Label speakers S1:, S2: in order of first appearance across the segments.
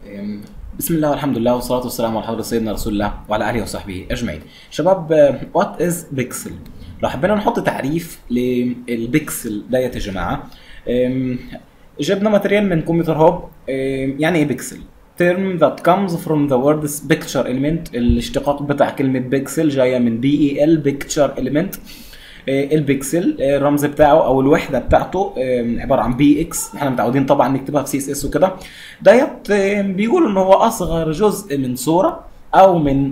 S1: أم، بسم الله والحمد لله والصلاة والسلام على حضرة سيدنا رسول الله وعلى آله وصحبه أجمعين. شباب وات از بيكسل؟ لو حبينا نحط تعريف للبيكسل ديت يا جماعة أم، جبنا ماتريال من كمبيوتر هوب أم، يعني ايه بيكسل؟ term that comes from the word picture element الاشتقاق بتاع كلمة بيكسل جاية من بي اي ال picture element آه، البيكسل آه، الرمز بتاعه او الوحده بتاعته آه، عباره عن بي اكس احنا متعودين طبعا نكتبها في سي اس اس وكده ديت آه، بيقولوا ان هو اصغر جزء من صوره او من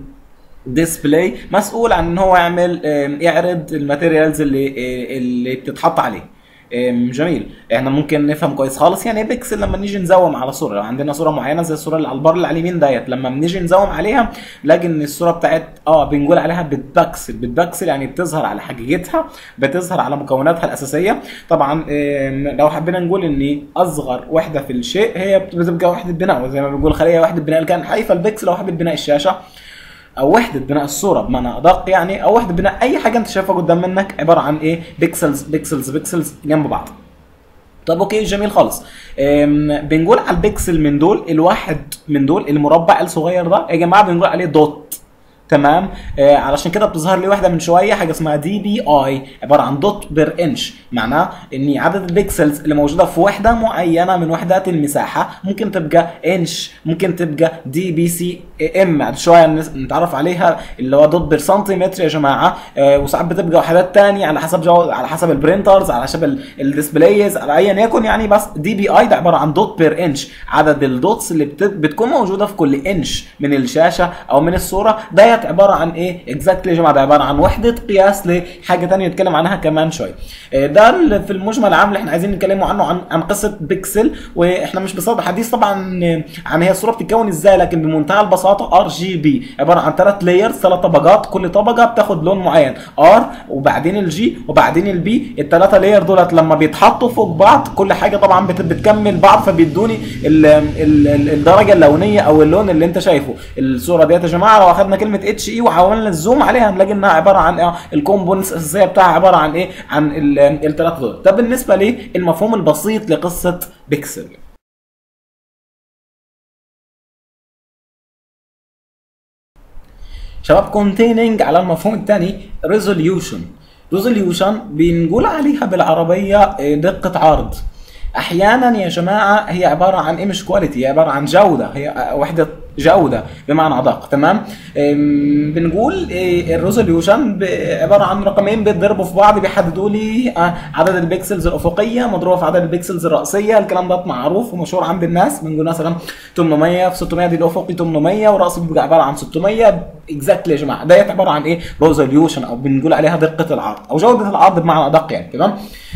S1: ديسبلاي مسؤول عن ان هو يعمل آه، يعرض الماتيريالز اللي آه، اللي بتتحط عليه آم، جميل احنا ممكن نفهم كويس خالص يعني ايه بيكسل لما نيجي نزوم على صوره لو عندنا صوره معينه زي الصوره اللي على البار اللي على اليمين ديت لما بنيجي نزوم عليها نلاقي ان الصوره بتاعت اه بنقول عليها بتبكسل بتبكسل يعني بتظهر على حقيقتها بتظهر على مكوناتها الاساسيه طبعا آم، لو حبينا نقول ان اصغر وحده في الشيء هي بتبقى وحده بناء زي ما بنقول خليه وحده بناء الكائن حي فالبيكسل هو وحده بناء الشاشه او وحده بناء الصوره بمعنى ادق يعني او وحده بناء اي حاجه انت شايفها قدام منك عباره عن ايه بيكسلز بيكسلز بيكسلز جنب بعض طب اوكي جميل خالص أم، بنقول على البيكسل من دول الواحد من دول المربع الصغير ده يا جماعه بنقول عليه دوت تمام آه علشان كده بتظهر لي واحده من شويه حاجه اسمها دي بي اي عباره عن دوت بير انش معناه ان عدد البيكسلز اللي موجوده في وحده معينه من وحدات المساحه ممكن تبقى انش ممكن تبقى دي بي سي ام بعد شويه نس- نتعرف عليها اللي هو دوت بير سنتيمتر يا جماعه آه وساعات بتبقى وحدات تانية على حسب جو على حسب البرينترز على حسب ال- الديسبلايز على ايا يكن يعني بس دي بي اي ده عباره عن دوت بير انش عدد الدوتس اللي بت- بتكون موجوده في كل انش من الشاشه او من الصوره ديت عباره عن ايه اكزاكتلي يا جماعه ده عباره عن وحده قياس لحاجه تانية نتكلم عنها كمان شويه آه، ده ال- في المجمل العام اللي احنا عايزين نتكلموا عنه عن عن قصه بيكسل واحنا مش بصدد حديث طبعا آه، عن هي الصوره بتتكون ازاي لكن بمنتهى البساطه ار جي بي عباره عن ثلاث لايرز ثلاث طبقات كل طبقه بتاخد لون معين ار وبعدين الجي وبعدين البي الثلاثه لاير دولت لما بيتحطوا فوق بعض كل حاجه طبعا بت- بتكمل بعض فبيدوني ال- ال- ال- الدرجه اللونيه او اللون اللي انت شايفه الصوره ديت يا جماعه لو اخذنا كلمه اتش اي وحاولنا الزوم عليها هنلاقي انها عباره عن ايه الكومبوننتس الاساسيه بتاعها عباره عن ايه عن الثلاثه دول ده بالنسبه للمفهوم البسيط لقصه بيكسل شباب containing على المفهوم الثاني resolution resolution بنقول عليها بالعربية آه، دقة عرض احيانا يا جماعه هي عباره عن ايه مش كواليتي هي عباره عن جوده هي آه، وحده جوده بمعنى ادق تمام أم، بنقول إيه، الريزوليوشن ب- عباره عن رقمين بيتضربوا في بعض بيحددوا لي آه، عدد البكسلز الافقيه مضروبه في عدد البكسلز الراسيه الكلام ده معروف ومشهور عند الناس بنقول مثلا 800 في 600 دي الافقي 800 وراسي بيبقى عباره عن 600 اكزاكتلي يا جماعه ديت عباره عن ايه ريزوليوشن او بنقول عليها دقه العرض او جوده العرض بمعنى ادق يعني تمام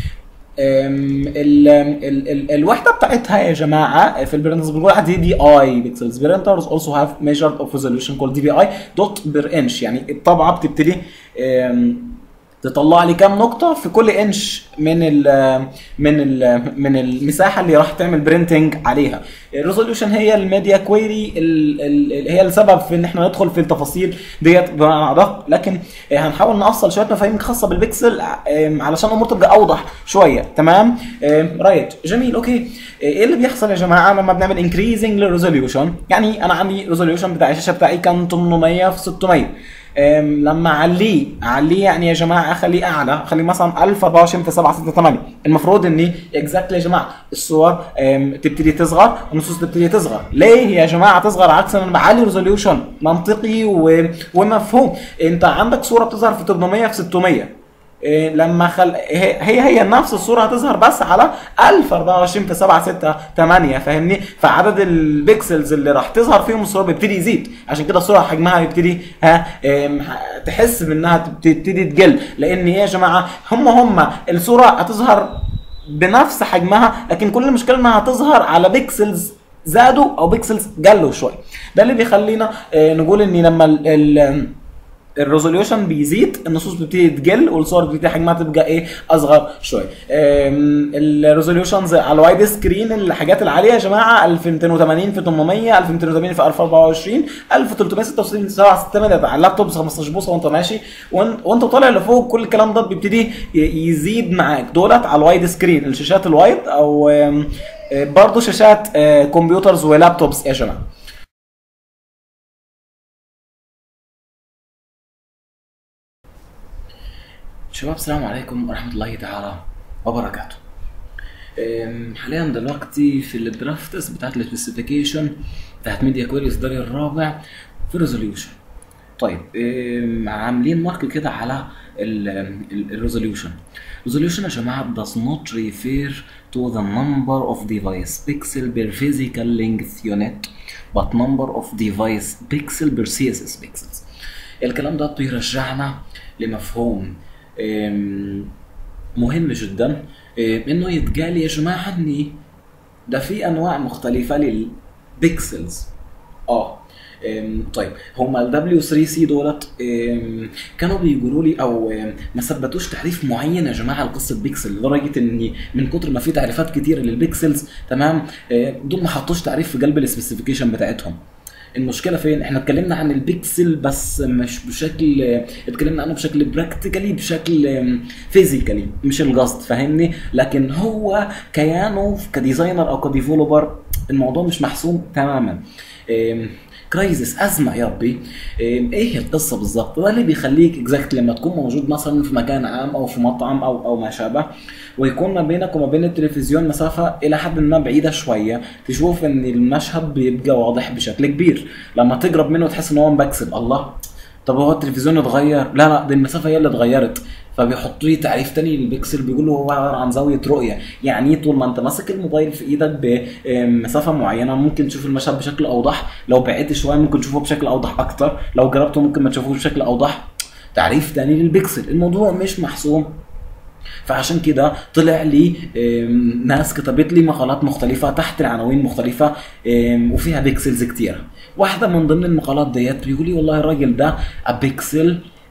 S1: أم، ال ال ال الوحده بتاعتها يا جماعه في البرنترز بنقول عليها دي بي اي بيكسلز برنترز also have measured of resolution called دي بي اي دوت بير انش يعني الطبعه بتبتدي أم، تطلع لي كام نقطة في كل انش من ال من ال من المساحة اللي راح تعمل برينتنج عليها. الريزوليوشن هي الميديا كويري ال ال هي السبب في ان احنا ندخل في التفاصيل ديت بمعنى ادق لكن هنحاول نوصل شوية مفاهيم خاصة بالبكسل ام، علشان الامور تبقى اوضح شوية تمام؟ ام، رايت جميل اوكي ايه اللي بيحصل يا جماعة لما بنعمل انكريزنج للريزوليوشن؟ يعني انا عندي ريزوليوشن بتاع الشاشة بتاعي كان 800 في 600 أم، لما اعليه اعليه يعني يا جماعه اخليه اعلى اخليه مثلا 1024 في 768 المفروض اني اكزاكتلي يا جماعه الصور أم، تبتدي تصغر والنصوص تبتدي تصغر ليه يا جماعه تصغر عكس انا بعلي ريزوليوشن منطقي و... ومفهوم انت عندك صوره بتظهر في 800 في 600 إيه لما خل... هي هي هي نفس الصوره هتظهر بس على 1024 في 7 6 8 فاهمني فعدد البكسلز اللي راح تظهر فيهم الصوره بيبتدي يزيد عشان كده الصوره حجمها يبتدي ها إيه تحس بانها تبتدي تقل لان ايه يا جماعه هم هم الصوره هتظهر بنفس حجمها لكن كل المشكله انها هتظهر على بيكسلز زادوا او بيكسلز قلوا شويه ده اللي بيخلينا آه، نقول ان لما ال- ال الريزوليوشن بيزيد النصوص بتبتدي تقل والصور بتبتدي حجمها تبقى ايه اصغر شويه الريزوليوشنز على الوايد سكرين الحاجات العاليه يا جماعه 2280 في 800 2280 في 1024 1366 في 7 على اللابتوب 15 بوصه وانت ماشي وانت وانت طالع لفوق كل الكلام ده بيبتدي ي- يزيد معاك دولت على الوايد سكرين الشاشات الوايد او آم، آه، برضه شاشات آه، كمبيوترز ولابتوبس يا جماعه شباب السلام عليكم ورحمة الله تعالى وبركاته أم، حاليا دلوقتي في الدرافتس بتاعت السبيسيفيكيشن بتاعت ميديا كويري الاصدار الرابع في ريزوليوشن طيب أم، عاملين مارك كده على الريزوليوشن resolution يا جماعة does not refer to the number of device pixel per physical length unit but number of device pixel per CSS pixels الكلام ده بيرجعنا لمفهوم أم، مهم جدا أم، انه يتقال يا جماعه ان ده في انواع مختلفه للبيكسلز اه أم، طيب هما ال W3C دولت أم، كانوا بيقولوا لي او أم، ما ثبتوش تعريف معين يا جماعه لقصه بيكسل لدرجه ان من كتر ما في تعريفات كتيره للبيكسلز تمام أم، دول ما حطوش تعريف في قلب السبيسيفيكيشن بتاعتهم المشكله فين احنا اتكلمنا عن البيكسل بس مش بشكل اتكلمنا عنه بشكل براكتيكالي بشكل فيزيكالي مش القصد فاهمني لكن هو كيانه كديزاينر او كديفلوبر الموضوع مش محسوم تماما ام، كرايزس ازمه يا ربي ام، ايه القصه بالظبط ده اللي بيخليك اكزاكت لما تكون موجود مثلا في مكان عام او في مطعم او او ما شابه ويكون ما بينك وما بين التلفزيون مسافه الى حد ما بعيده شويه تشوف ان المشهد بيبقى واضح بشكل كبير لما تقرب منه تحس ان هو مبكسل الله طب هو التلفزيون اتغير لا لا دي المسافه هي اللي اتغيرت فبيحطوا لي تعريف تاني للبكسل بيقولوا هو عباره عن زاويه رؤيه يعني طول ما انت ماسك الموبايل في ايدك بمسافه معينه ممكن تشوف المشهد بشكل اوضح لو بعدت شويه ممكن تشوفه بشكل اوضح اكتر لو جربته ممكن ما تشوفوش بشكل اوضح تعريف تاني للبكسل الموضوع مش محسوم فعشان كده طلع لي آم، ناس كتبت لي مقالات مختلفة تحت العناوين مختلفة آم، وفيها بيكسلز كتيرة واحدة من ضمن المقالات ديت بيقول لي والله الراجل ده a pixel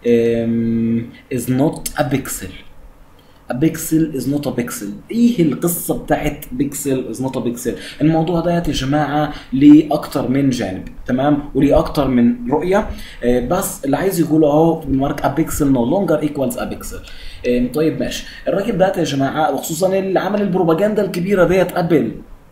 S1: um, is not a pixel a pixel is not a pixel ايه القصه بتاعت بيكسل is not a pixel الموضوع ده يا جماعه ليه اكتر من جانب تمام وليه اكتر من رؤيه آه، بس اللي عايز يقوله اهو بالمارك a pixel no longer equals a pixel آه، طيب ماشي الراجل ده يا جماعه وخصوصا اللي عمل البروباجندا الكبيره ديت ابل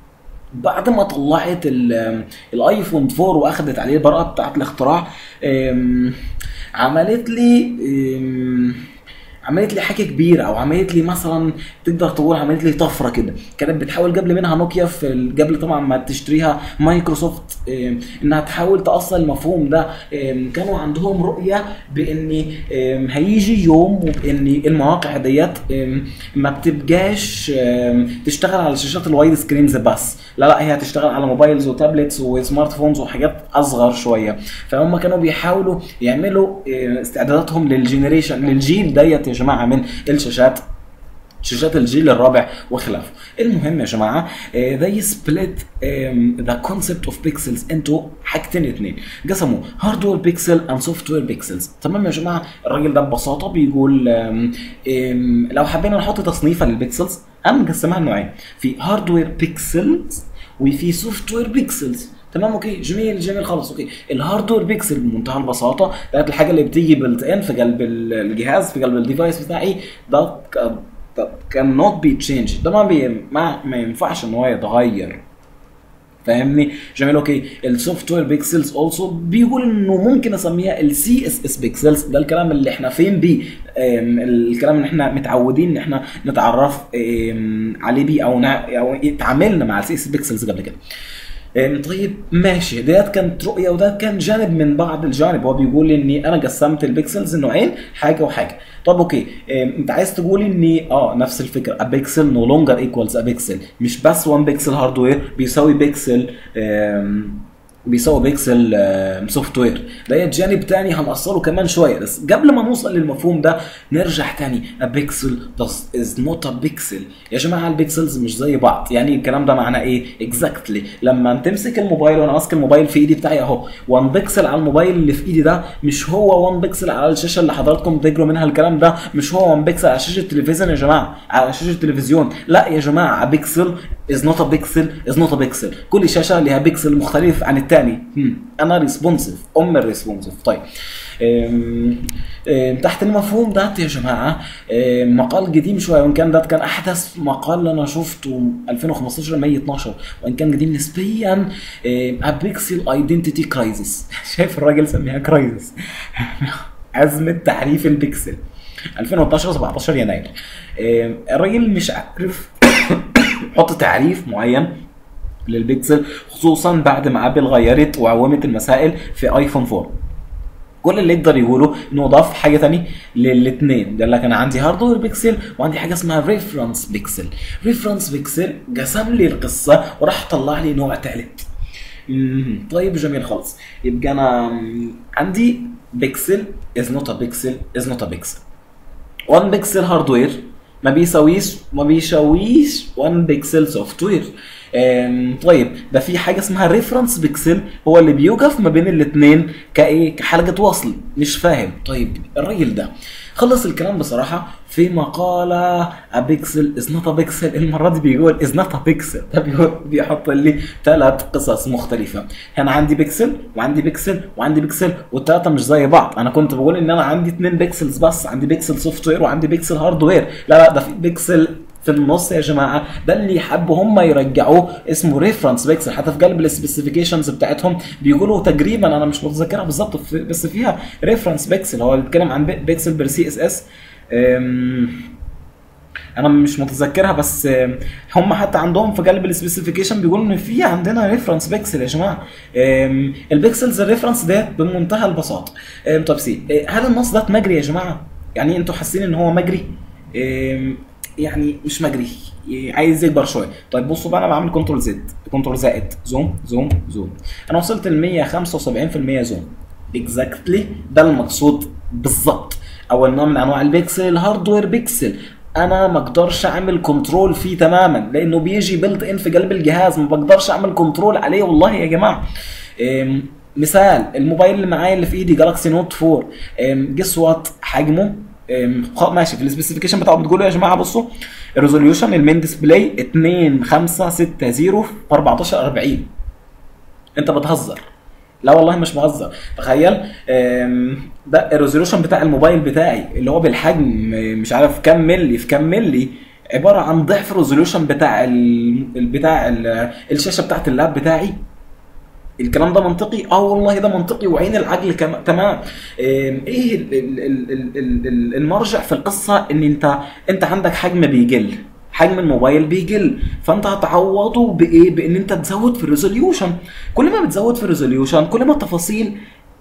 S1: بعد ما طلعت ال- الايفون 4 واخدت عليه البراءه بتاعت الاختراع أم، عملت لي أم، عملت لي حاجه كبيره او عملت لي مثلا تقدر تقول عملت لي طفره كده كانت بتحاول قبل منها نوكيا في ال- قبل طبعا ما تشتريها مايكروسوفت أم، انها تحاول تاصل المفهوم ده أم، كانوا عندهم رؤيه بان أم، هيجي يوم وبان المواقع ديت أم، ما بتبقاش أم، تشتغل على شاشات الوايد سكرينز بس لا لا هي هتشتغل على موبايلز وتابلتس وسمارت فونز وحاجات اصغر شويه فهم كانوا بيحاولوا يعملوا أه، استعداداتهم للجينيريشن للجيل ديت يا جماعه من الشاشات شاشات الجيل الرابع وخلافه المهم يا جماعه آه، they split um, the concept of pixels into حاجتين اتنين قسموا hardware pixel and software pixels تمام يا جماعه الراجل ده ببساطه بيقول آم، آم، لو حبينا نحط تصنيفه للبيكسلز انا مقسمها لنوعين في hardware pixels وفي software pixels تمام اوكي جميل جميل خلاص اوكي الهاردوير بيكسل بمنتهى البساطه ديت الحاجه اللي بتيجي بلت ان في قلب ال- الجهاز في قلب الديفايس بتاعي ده ك- ده كان نوت بي تشينج ده ما بي ما, ما ينفعش ان هو يتغير فاهمني جميل اوكي السوفت وير بيكسلز اولسو بيقول انه ممكن اسميها السي اس اس بيكسلز ده الكلام اللي احنا فين بيه آم، الكلام اللي احنا متعودين ان احنا نتعرف آم، عليه بيه او نع- او اتعاملنا مع السي اس بيكسلز قبل كده آم، طيب ماشي ديت كانت رؤيه وده كان جانب من بعض الجانب هو بيقول اني انا قسمت البيكسلز نوعين حاجه وحاجه طب اوكي آم، انت عايز تقول اني اه نفس الفكره a pixel no longer equals a pixel مش بس 1 بيكسل هاردوير بيساوي بيكسل آم، بيساوي بيكسل سوفت وير ده جانب تاني هنقصله كمان شويه بس قبل ما نوصل للمفهوم ده نرجع تاني a pixel does is not a pixel يا جماعه البيكسلز مش زي بعض يعني الكلام ده معناه ايه اكزاكتلي لما تمسك الموبايل وانا ماسك الموبايل في ايدي بتاعي اهو 1 بيكسل على الموبايل اللي في ايدي ده مش هو 1 بيكسل على الشاشه اللي حضراتكم بتجروا منها الكلام ده مش هو 1 بيكسل على شاشه التلفزيون يا جماعه على شاشه التلفزيون لا يا جماعه بيكسل از نوت ا بيكسل از نوت ا بيكسل كل شاشه ليها بيكسل مختلف عن الثاني انا ريسبونسيف ام الريسبونسيف طيب أم، أم، تحت المفهوم ده يا جماعه أم، مقال قديم شويه وان كان ده كان احدث مقال انا شفته 2015 ماي 12 وان كان قديم نسبيا ابيكسل ايدنتيتي كرايزس شايف الراجل سميها كرايزس ازمه تعريف البيكسل 2012 17 يناير آه، الراجل مش عارف حط تعريف معين للبيكسل خصوصا بعد ما ابل غيرت وعومت المسائل في ايفون 4 كل اللي يقدر يقوله انه ضاف حاجه تاني للاثنين قال لك انا عندي هاردوير بيكسل وعندي حاجه اسمها ريفرنس بيكسل ريفرنس بيكسل قسم لي القصه وراح طلع لي نوع ثالث مم، طيب جميل خالص يبقى انا مم، عندي بيكسل از نوت ا بيكسل از نوت ا بيكسل 1 بيكسل هاردوير ما بيساويش ما بيساويش 1 بيكسل سوفت وير طيب ده في حاجه اسمها ريفرنس بيكسل هو اللي بيوقف ما بين الاثنين كايه كحلقه وصل مش فاهم طيب الراجل ده خلص الكلام بصراحه في مقاله ا بيكسل از نوت ا بيكسل المره دي بيقول از نوت ا بيكسل ده بيقول- بيحط لي ثلاث قصص مختلفه هنا عندي بيكسل وعندي بيكسل وعندي بيكسل والثلاثه مش زي بعض انا كنت بقول ان انا عندي اثنين بيكسلز بس عندي بيكسل سوفت وير وعندي بيكسل هاردوير لا لا ده في بيكسل في النص يا جماعه ده اللي حبوا هم يرجعوه اسمه ريفرنس بيكسل حتى في قلب السبيسيفيكيشنز بتاعتهم بيقولوا تقريبا انا مش متذكرها بالظبط في- بس فيها ريفرنس بيكسل هو بيتكلم عن بي- بيكسل بير سي اس اس انا مش متذكرها بس آم، هم حتى عندهم في قلب السبيسيفيكيشن بيقولوا ان في عندنا ريفرنس بيكسل يا جماعه آم، البيكسلز الريفرنس ده بمنتهى البساطه آم، طب سي آه، هل النص ده مجري يا جماعه يعني انتوا حاسين ان هو مجري آم، يعني مش مجري آه، عايز يكبر شويه طيب بصوا بقى انا بعمل كنترول زد كنترول زائد زوم زوم زوم انا وصلت ل 175% زوم اكزاكتلي ده المقصود بالظبط اول نوع من انواع البيكسل الهاردوير بيكسل انا ما اقدرش اعمل كنترول فيه تماما لانه بيجي بيلت ان في قلب الجهاز ما بقدرش اعمل كنترول عليه والله يا جماعه أم، مثال الموبايل اللي معايا اللي في ايدي جالاكسي نوت 4 جس وات حجمه أم، خ- ماشي في السبيسيفيكيشن بتاعه بتقولوا يا جماعه بصوا الريزوليوشن المين ديسبلاي 2560 في 1440 انت بتهزر لا والله مش بهزر تخيل آم، ده الريزولوشن بتاع الموبايل بتاعي اللي هو بالحجم آه، مش عارف كام ملي في كام ملي عباره عن ضعف الريزولوشن بتاع ال... ال- بتاع ال... الشاشه بتاعت اللاب بتاعي الكلام ده منطقي اه والله ده منطقي وعين العقل كم... تمام آم، ايه ال... ال... ال... ال... ال... المرجع في القصه ان انت انت عندك حجم بيقل حجم الموبايل بيقل فانت هتعوضه بايه بان انت تزود في الريزوليوشن كل ما بتزود في الريزوليوشن كل ما التفاصيل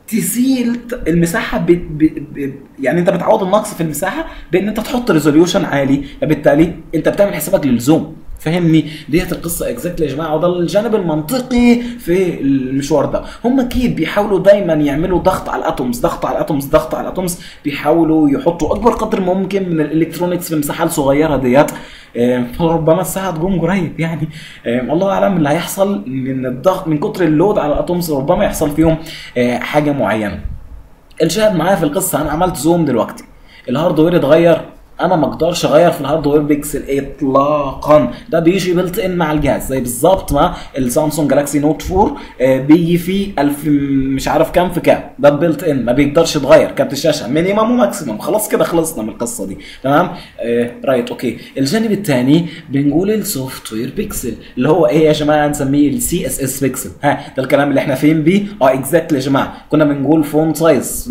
S1: تزيل المساحه ب... ب... ب... يعني انت بتعوض النقص في المساحه بان انت تحط ريزوليوشن عالي فبالتالي انت بتعمل حسابك للزوم فهمني ديت القصه اكزاكتلي يا جماعه وده الجانب المنطقي في المشوار ده هم اكيد بيحاولوا دايما يعملوا ضغط على الاتومز ضغط على الاتومز ضغط على الاتومز بيحاولوا يحطوا اكبر قدر ممكن من الالكترونيكس في المساحه الصغيره ديت آه، فربما الساعه تقوم قريب يعني آه، الله اعلم اللي هيحصل من الضغط من كتر اللود على الاتومز ربما يحصل فيهم آه، حاجه معينه الشاهد معايا في القصه انا عملت زوم دلوقتي الهاردوير اتغير انا ما اقدرش اغير في الهاردوير بيكسل اطلاقا ده بيجي بلت ان مع الجهاز زي بالظبط ما السامسونج جالاكسي نوت 4 آه، بيجي فيه 1000 مش عارف كام في كام ده بلت ان ما بيقدرش يتغير كارت الشاشه مينيمم وماكسيمم خلاص كده خلصنا من القصه دي تمام آه رايت اوكي الجانب الثاني بنقول السوفت وير بيكسل اللي هو ايه يا جماعه نسميه السي اس اس بيكسل ها ده الكلام اللي احنا فين بيه اه اكزاكتلي يا جماعه كنا بنقول فون سايز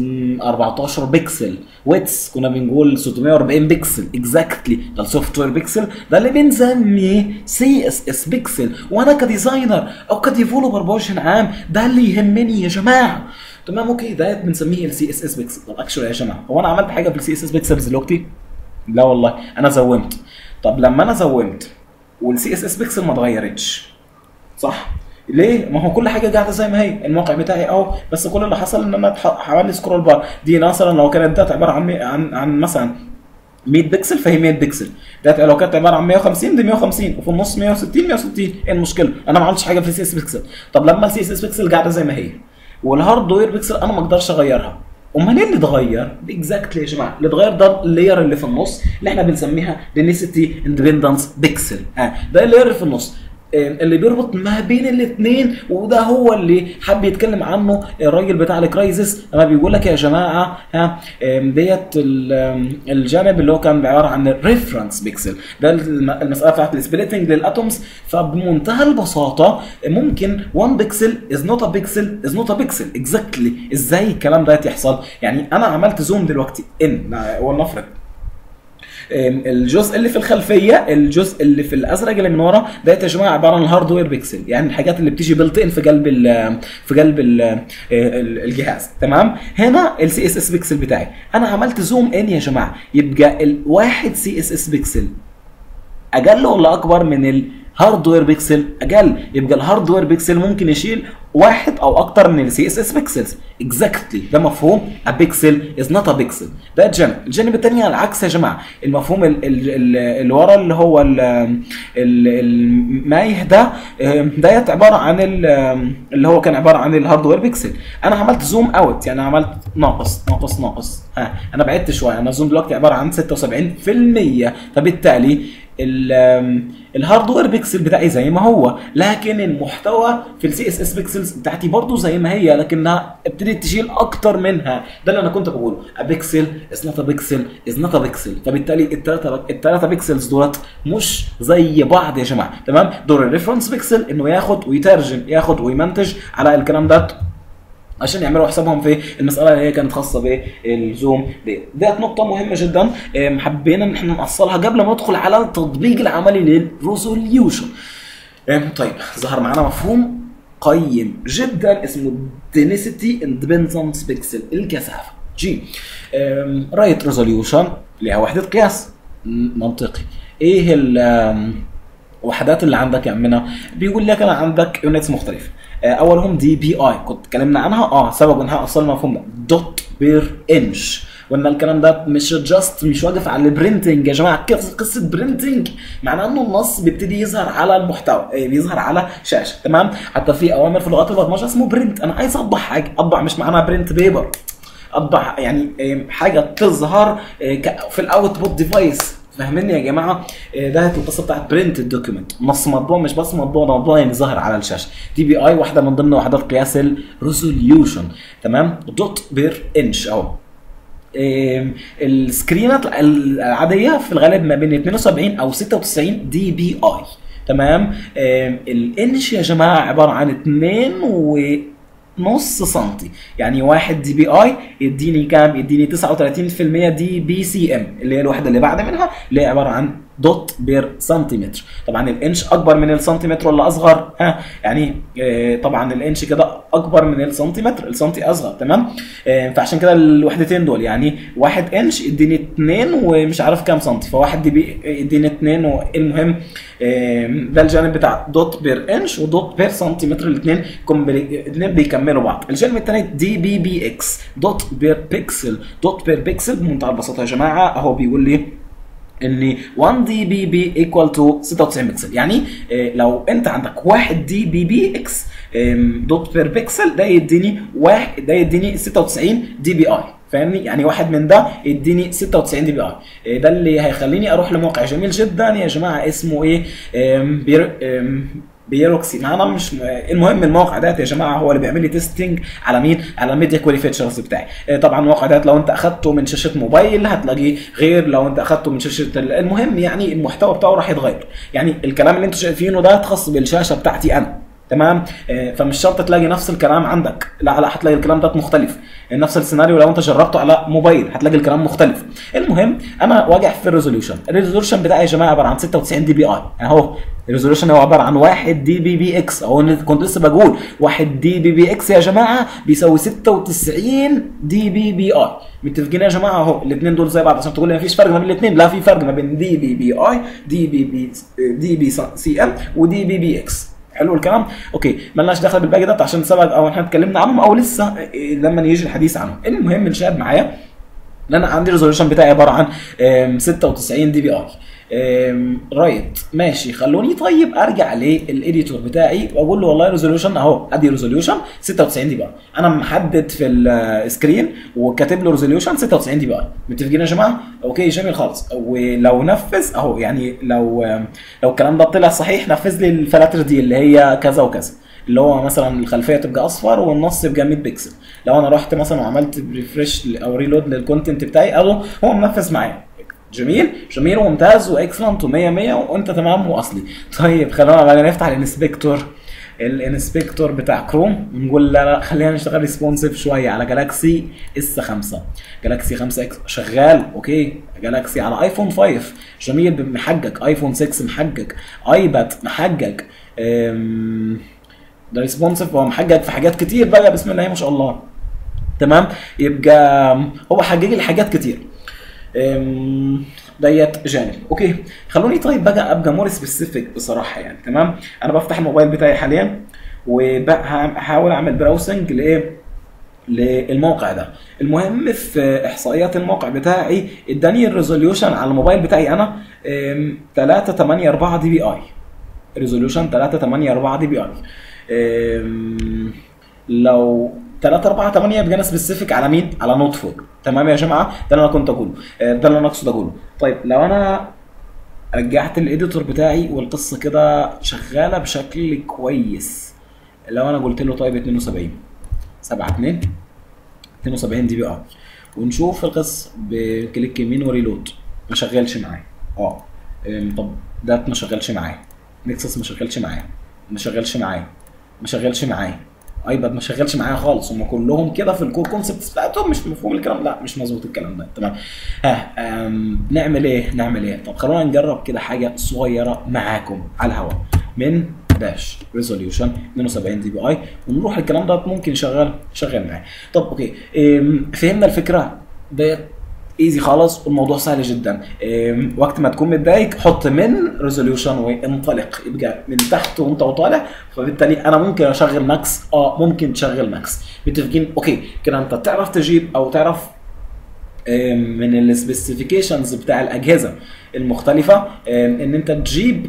S1: 14 بكسل ويتس كنا بنقول 640 بكسل اكزاكتلي ده السوفت وير بيكسل ده اللي بنسميه سي اس اس بيكسل وانا كديزاينر او كديفلوبر بوجه عام ده اللي يهمني يا جماعه تمام اوكي ده بنسميه السي اس اس بيكسل طب اكشولي يا جماعه هو انا عملت حاجه في السي اس اس بيكسلز دلوقتي لا والله انا زومت طب لما انا زومت والسي اس اس بيكسل ما اتغيرتش صح ليه؟ ما هو كل حاجه قاعده زي ما هي، الموقع بتاعي اهو بس كل اللي حصل ان انا اتح- عمل لي سكرول بار، دي مثلا لو كانت داتا عباره عن مي- عن عن مثلا 100 بكسل فهي 100 بكسل، داتا لو كانت عباره عن 150 دي 150 وفي النص 160 160 ايه المشكله؟ انا ما عملتش حاجه في السي اس بيكسل، طب لما السي اس اس بيكسل قاعده زي ما هي والهاردوير بيكسل انا ما اقدرش اغيرها، امال ايه اللي اتغير؟ اكزاكتلي يا جماعه، اللي اتغير ده اللاير اللي في النص اللي احنا بنسميها دينيسيتي اندبندنس بيكسل، ها ده اللاير اللي في النص اللي بيربط ما بين الاثنين وده هو اللي حب يتكلم عنه الراجل بتاع الكرايزس لما بيقول لك يا جماعه ها ديت الجانب اللي هو كان عباره عن الريفرنس بيكسل ده المساله بتاعت السبليتنج للاتومز فبمنتهى البساطه ممكن 1 بيكسل از نوت ا بيكسل از نوت ا بيكسل اكزاكتلي ازاي الكلام ده يحصل يعني انا عملت زوم دلوقتي ان ولنفرض الجزء اللي في الخلفيه الجزء اللي في الازرق اللي من ورا ده يا جماعه عباره عن الهاردوير بيكسل يعني الحاجات اللي بتيجي بلت ان في قلب ال في قلب ال الجهاز تمام هنا السي اس اس بيكسل بتاعي انا عملت زوم ان يا جماعه يبقى الواحد سي اس اس بيكسل اقل ولا اكبر من ال هاردوير بيكسل اقل يبقى الهاردوير بيكسل ممكن يشيل واحد او اكتر من السي اس اس بيكسلز اكزاكتلي ده مفهوم ا بيكسل از نوت ا بيكسل ده الجانب الجانب الثاني على العكس يا جماعه المفهوم اللي ورا اللي هو المايه ده ديت عباره عن اللي هو كان عباره عن الهاردوير بيكسل انا عملت زوم اوت يعني عملت ناقص ناقص ناقص ها انا بعدت شويه انا الزوم دلوقتي عباره عن 76% فبالتالي الهاردوير بيكسل بتاعي زي ما هو لكن المحتوى في السي اس اس بيكسلز بتاعتي برضو زي ما هي لكنها ابتدت تشيل اكتر منها ده اللي انا كنت بقوله ا بيكسل از نوت ا بيكسل از نوت ا بيكسل فبالتالي الثلاثه الثلاثه بيكسلز دولت مش زي بعض يا جماعه تمام دور الريفرنس بيكسل انه ياخد ويترجم ياخد ويمنتج على الكلام ده عشان يعملوا حسابهم في المساله اللي هي كانت خاصه بالزوم دي ديت نقطه مهمه جدا حبينا ان احنا نوصلها قبل ما ندخل على التطبيق العملي للريزوليوشن طيب ظهر معانا مفهوم قيم جدا اسمه density independence pixel الكثافه جي رايت ريزوليوشن ليها وحده قياس منطقي ايه الوحدات اللي عندك يا عمنا بيقول لك انا عندك يونتس مختلفه اولهم دي بي اي كنت اتكلمنا عنها اه سبب انها اصلا المفهوم ده دوت بير انش وان الكلام ده مش جاست مش واقف على البرنتنج يا جماعه قصه برنتنج معناه انه النص بيبتدي يظهر على المحتوى بيظهر على شاشه تمام حتى في اوامر في لغات البرمجه اسمه برنت انا عايز اطبع حاجه اطبع مش معناها برنت بيبر اطبع يعني حاجه تظهر في الاوتبوت ديفايس فاهميني يا جماعه ده القصه بتاعت برنت الدوكيمنت نص مطبوع مش بس مطبوع ده مطبوع يعني ظاهر على الشاشه دي بي اي واحده من ضمن وحدات قياس الريزوليوشن تمام دوت بير انش اهو السكرينات العاديه في الغالب ما بين 72 او 96 دي بي اي تمام الانش يا جماعه عباره عن 2 و نص سنتي يعني 1 دي بي اي يديني كام يديني 39% دي بي سي ام اللي هي الوحده اللي بعد منها اللي هي عباره عن دوت بير سنتيمتر طبعا الانش اكبر من السنتيمتر ولا اصغر ها يعني آه طبعا الانش كده اكبر من السنتيمتر السنتي اصغر تمام آه فعشان كده الوحدتين دول يعني 1 انش يديني 2 ومش عارف كام سنتي فواحد دي بي يديني 2 والمهم آه ده الجانب بتاع دوت بير انش ودوت بير سنتيمتر الاثنين الاثنين بيكملوا بعض الجانب الثاني دي بي بي اكس دوت بير بيكسل دوت بير بيكسل بمنتهى البساطه يا جماعه اهو بيقول لي ان 1 دي بي بي ايكوال تو 96 بكسل يعني إيه لو انت عندك 1 دي بي بي اكس دوت بير بيكسل ده يديني واحد ده يديني 96 دي بي اي فاهمني يعني واحد من ده يديني 96 دي بي اي إيه ده اللي هيخليني اروح لموقع جميل جدا يا جماعه اسمه ايه بير بيروكسي معانا مش المهم الموقع ده يا جماعه هو اللي بيعمل لي تيستنج على مين على الميديا كوالي فيتشرز بتاعي طبعا الموقع ده لو انت اخدته من شاشه موبايل هتلاقيه غير لو انت اخدته من شاشه المهم يعني المحتوى بتاعه راح يتغير يعني الكلام اللي انتوا شايفينه ده خاص بالشاشه بتاعتي انا تمام فمش شرط تلاقي نفس الكلام عندك لا لا هتلاقي الكلام ده مختلف نفس السيناريو لو انت جربته على موبايل هتلاقي الكلام مختلف المهم انا واجع في الريزوليوشن الريزوليوشن بتاعي يا جماعه عباره عن 96 دي بي اي يعني اهو الريزوليوشن هو عباره عن 1 دي بي بي اكس اهو كنت لسه بقول 1 دي بي بي اكس يا جماعه بيساوي 96 دي بي بي اي متفقين يا جماعه اهو الاثنين دول زي بعض عشان تقول لي مفيش فرق ما بين الاثنين لا في فرق ما بين دي بي بي اي دي بي بي دي بي سي ام ودي بي بي اكس حلو الكلام اوكي مالناش دخل بالباقي ده عشان سبق او احنا اتكلمنا عنهم او لسه لما يجي الحديث عنهم المهم الشاهد معايا ان انا عندي الريزولوشن بتاعي عباره عن 96 دي بي اي أم، رايت ماشي خلوني طيب ارجع للايديتور بتاعي واقول له والله ريزوليوشن اهو ادي ريزوليوشن 96 دي بقى انا محدد في السكرين وكاتب له ريزوليوشن 96 دي بقى متفقين يا جماعه اوكي جميل خالص ولو نفذ اهو يعني لو لو الكلام ده طلع صحيح نفذ لي الفلاتر دي اللي هي كذا وكذا اللي هو مثلا الخلفيه تبقى اصفر والنص يبقى 100 بكسل لو انا رحت مثلا وعملت ريفرش او ريلود للكونتنت بتاعي اهو هو منفذ معايا جميل جميل وممتاز واكسلنت و100 100 وانت تمام واصلي طيب خلينا بقى نفتح الانسبكتور الانسبكتور بتاع كروم ونقول لا لا خلينا نشتغل ريسبونسيف شويه على جالاكسي اس 5 جالاكسي 5 اكس شغال اوكي جالاكسي على ايفون 5 جميل محجج ايفون 6 محجج ايباد محجج أم، ده ريسبونسيف هو محجج في حاجات كتير بقى بسم الله ما شاء الله تمام يبقى هو حجج لي حاجات كتير أم، ديت جانب اوكي خلوني طيب بقى ابقى مور سبيسيفيك بصراحه يعني تمام انا بفتح الموبايل بتاعي حاليا وبحاول اعمل براوسنج لايه للموقع ده المهم في احصائيات الموقع بتاعي اداني الريزوليوشن على الموبايل بتاعي انا أم، 384 دي بي اي ريزوليوشن 384 دي بي اي أم، لو 348 يبقى انا سبيسيفيك على مين؟ على نوت فوق تمام يا جماعه ده اللي انا كنت اقوله آه، ده اللي انا اقصد اقوله طيب لو انا رجعت الايديتور بتاعي والقصه كده شغاله بشكل كويس لو انا قلت له طيب 72 7 2 72 دي بي ار ونشوف القصه بكليك يمين وريلود ما شغلش معايا اه أم، طب ده ما شغلش معايا نكسس ما شغلش معايا ما شغلش معايا ما شغلش معايا ايباد ما شغلش معايا خالص هم كلهم كده في الكور كونسبت بتاعتهم مش مفهوم الكلام لا مش مظبوط الكلام ده تمام ها أم، نعمل ايه نعمل ايه طب خلونا نجرب كده حاجه صغيره معاكم على الهواء من داش ريزوليوشن 72 دي بي اي ونروح الكلام ده ممكن شغال شغال معايا طب اوكي أم، فهمنا الفكره ديت ايزي خالص والموضوع سهل جدا أم، وقت ما تكون متضايق حط من ريزوليوشن وانطلق يبقى من تحت وانت وطالع فبالتالي انا ممكن اشغل ماكس اه ممكن تشغل ماكس متفقين اوكي كده انت تعرف تجيب او تعرف أم، من السبيسيفيكيشنز بتاع الاجهزه المختلفه أم، ان انت تجيب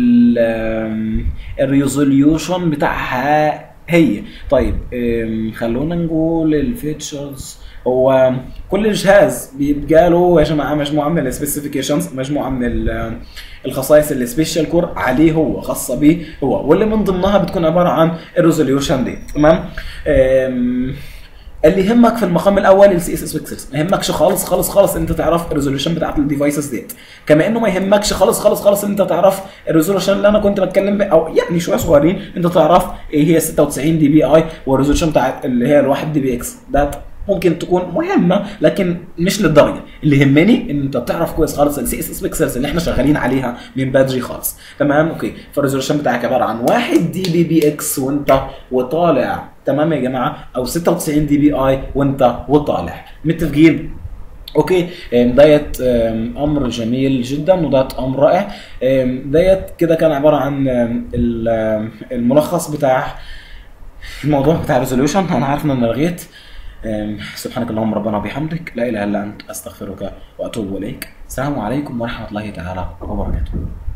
S1: الريزوليوشن بتاعها هي طيب أم، خلونا نقول الفيتشرز هو كل جهاز بيبقى له يا جماعه مجموعه من السبيسيفيكيشنز مجموعه من ال- الخصائص السبيشال كور عليه هو خاصه به هو واللي من ضمنها بتكون عباره عن الريزوليوشن دي تمام أم، اللي يهمك في المقام الاول السي اس اس بيكسلز ما يهمكش خالص خالص خالص انت تعرف الريزوليوشن بتاعت الديفايسز ديت كما انه ما يهمكش خالص خالص خالص انت تعرف الريزوليوشن اللي انا كنت بتكلم بيه او يعني شويه صغيرين انت تعرف ايه هي 96 دي بي اي والريزوليوشن بتاعت اللي هي الواحد دي بي اكس ده ممكن تكون مهمه لكن مش للدرجه اللي يهمني ان انت تعرف كويس خالص السي اس اس بيكسلز اللي احنا شغالين عليها من بدري خالص تمام اوكي فالريزولوشن بتاعك عباره عن 1 دي بي بي اكس وانت وطالع تمام يا جماعه او 96 دي بي اي وانت وطالع متفقين اوكي أم، ديت أم، امر جميل جدا وديت امر رائع أم، ديت كده كان عباره عن أم، ال- أم، الملخص بتاع الموضوع بتاع الريزوليوشن انا عارف ان انا لغيت أم، سبحانك اللهم ربنا وبحمدك لا اله الا انت استغفرك واتوب اليك السلام عليكم ورحمه الله تعالى وبركاته